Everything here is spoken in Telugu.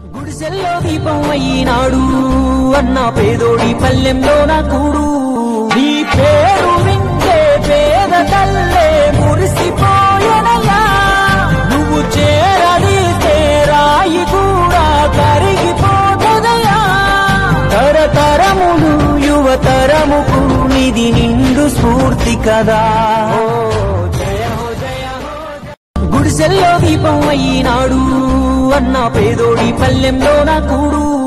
గుడిసెల్లో దీపం అయినాడు అన్న పేదోడి పల్లెంలో నా కూడు నీ పేరు వింటే పేద తల్లే మురిసిపోయనయ్యా నువ్వు చేరదీస్తే రాయి కూడా కరిగిపోతదయ్యా తరతరములు యువతరముకు నిధి నిండు స్ఫూర్తి కదా ఓ జయ హో జయ హో గుడిసెల్లో దీపం అయినాడు అన్న పేదోడి పల్లెంలో నా కూడు